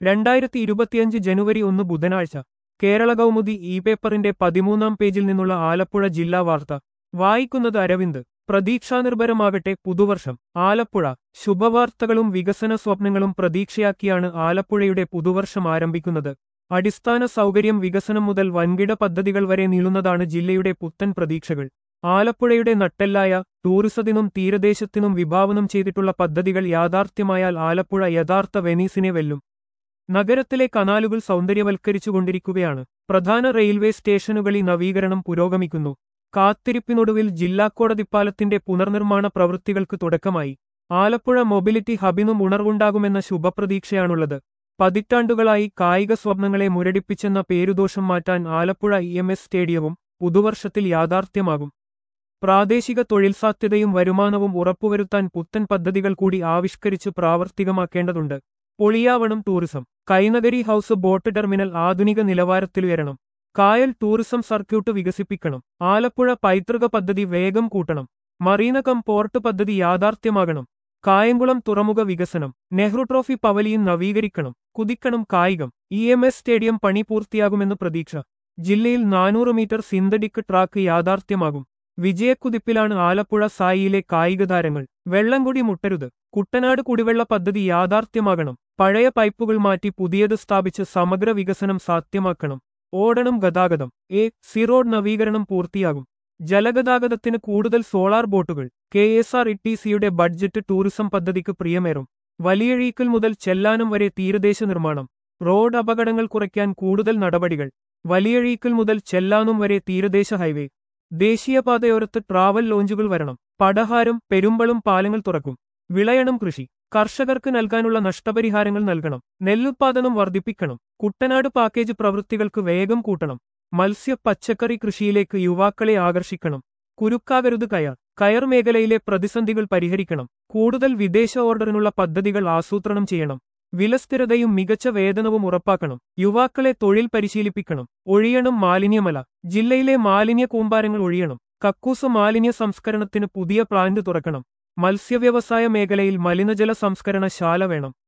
രണ്ടായിരത്തി ഇരുപത്തിയഞ്ച് ജനുവരി ഒന്ന് ബുധനാഴ്ച കേരള കൗമുദി ഇ പേപ്പറിന്റെ പതിമൂന്നാം പേജിൽ നിന്നുള്ള ആലപ്പുഴ ജില്ലാ വാർത്ത വായിക്കുന്നത് അരവിന്ദ് പ്രതീക്ഷാനിർഭരമാകട്ടെ പുതുവർഷം ആലപ്പുഴ ശുഭവാർത്തകളും വികസന സ്വപ്നങ്ങളും പ്രതീക്ഷയാക്കിയാണ് ആലപ്പുഴയുടെ പുതുവർഷം ആരംഭിക്കുന്നത് അടിസ്ഥാന സൗകര്യം വികസനം മുതൽ വൻകിട പദ്ധതികൾ വരെ നീളുന്നതാണ് ജില്ലയുടെ പുത്തൻ പ്രതീക്ഷകൾ ആലപ്പുഴയുടെ നട്ടെല്ലായ ടൂറിസത്തിനും തീരദേശത്തിനും വിഭാവനം ചെയ്തിട്ടുള്ള പദ്ധതികൾ യാഥാർത്ഥ്യമായാൽ ആലപ്പുഴ യഥാർത്ഥ വെനീസിനെ വെല്ലും നഗരത്തിലെ കനാലുകൾ സൗന്ദര്യവൽക്കരിച്ചുകൊണ്ടിരിക്കുകയാണ് പ്രധാന റെയിൽവേ സ്റ്റേഷനുകളിൽ നവീകരണം പുരോഗമിക്കുന്നു കാത്തിരിപ്പിനൊടുവിൽ ജില്ലാ കോടതിപ്പാലത്തിന്റെ പുനർനിർമ്മാണ പ്രവൃത്തികൾക്ക് തുടക്കമായി ആലപ്പുഴ മൊബിലിറ്റി ഹബിനും ഉണർവുണ്ടാകുമെന്ന ശുഭപ്രതീക്ഷയാണുള്ളത് പതിറ്റാണ്ടുകളായി കായിക സ്വപ്നങ്ങളെ മുരടിപ്പിച്ചെന്ന പേരുദോഷം മാറ്റാൻ ആലപ്പുഴ ഇ എം എസ് സ്റ്റേഡിയവും പുതുവർഷത്തിൽ യാഥാർത്ഥ്യമാകും പ്രാദേശിക തൊഴിൽ സാധ്യതയും വരുമാനവും ഉറപ്പുവരുത്താൻ പുത്തൻ പദ്ധതികൾ കൂടി ആവിഷ്കരിച്ച് പ്രാവർത്തികമാക്കേണ്ടതുണ്ട് പൊളിയാവണം tourism Kainakary house boat terminal ആധുനിക നിലവാരത്തിലുയരണം കായൽ ടൂറിസം സർക്യൂട്ട് വികസിപ്പിക്കണം ആലപ്പുഴ പൈതൃക പദ്ധതി വേഗം കൂട്ടണം മറീന കം പോർട്ട് പദ്ധതി യാഥാർത്ഥ്യമാകണം കായംകുളം തുറമുഖ വികസനം നെഹ്റു ട്രോഫി പവലിയൻ നവീകരിക്കണം കുതിക്കണം കായികം ഇ എം എസ് സ്റ്റേഡിയം പണി പൂർത്തിയാകുമെന്ന് പ്രതീക്ഷ ജില്ലയിൽ നാനൂറ് മീറ്റർ സിന്തറ്റിക് ട്രാക്ക് യാഥാർത്ഥ്യമാകും വിജയക്കുതിപ്പിലാണ് ആലപ്പുഴ സായിയിലെ കായിക താരങ്ങൾ വെള്ളംകുടി മുട്ടരുത് കുട്ടനാട് കുടിവെള്ള പദ്ധതി യാഥാർത്ഥ്യമാകണം പഴയ പൈപ്പുകൾ മാറ്റി പുതിയത് സ്ഥാപിച്ച് സമഗ്ര വികസനം സാധ്യമാക്കണം ഓടണം ഗതാഗതം എ സി റോഡ് നവീകരണം പൂർത്തിയാകും ജലഗതാഗതത്തിന് കൂടുതൽ സോളാർ ബോട്ടുകൾ K S R E T സിയുടെ ബഡ്ജറ്റ് ടൂറിസം പദ്ധതിക്ക് പ്രിയമേറും വലിയഴീക്കൽ മുതൽ ചെല്ലാനം വരെ തീരദേശ നിർമ്മാണം റോഡ് അപകടങ്ങൾ കുറയ്ക്കാൻ കൂടുതൽ നടപടികൾ വലിയഴീക്കൽ മുതൽ ചെല്ലാനം വരെ തീരദേശ ഹൈവേ ദേശീയപാതയോരത്ത് ട്രാവൽ ലോഞ്ചുകൾ വരണം പടഹാരം പെരുമ്പളും പാലങ്ങൾ തുറക്കും വിളയണം കൃഷി കർഷകർക്ക് നൽകാനുള്ള നഷ്ടപരിഹാരങ്ങൾ നൽകണം നെല്ലുത്പാദനം വർദ്ധിപ്പിക്കണം കുട്ടനാട് പാക്കേജ് പ്രവൃത്തികൾക്ക് വേഗം കൂട്ടണം മത്സ്യ പച്ചക്കറി കൃഷിയിലേക്ക് യുവാക്കളെ ആകർഷിക്കണം കുരുക്കാകരുത് കയർ കയർ മേഖലയിലെ പ്രതിസന്ധികൾ പരിഹരിക്കണം കൂടുതൽ വിദേശ ഓർഡറിനുള്ള പദ്ധതികൾ ആസൂത്രണം ചെയ്യണം വിലസ്ഥിരതയും മികച്ച വേതനവും ഉറപ്പാക്കണം യുവാക്കളെ തൊഴിൽ പരിശീലിപ്പിക്കണം ഒഴിയണം മാലിന്യമല ജില്ലയിലെ മാലിന്യ കൂമ്പാരങ്ങൾ ഒഴിയണം കക്കൂസ് മാലിന്യ സംസ്കരണത്തിന് പുതിയ പ്ലാന്റ് തുറക്കണം മത്സ്യവ്യവസായ മേഖലയിൽ മലിനജല സംസ്കരണ ശാല വേണം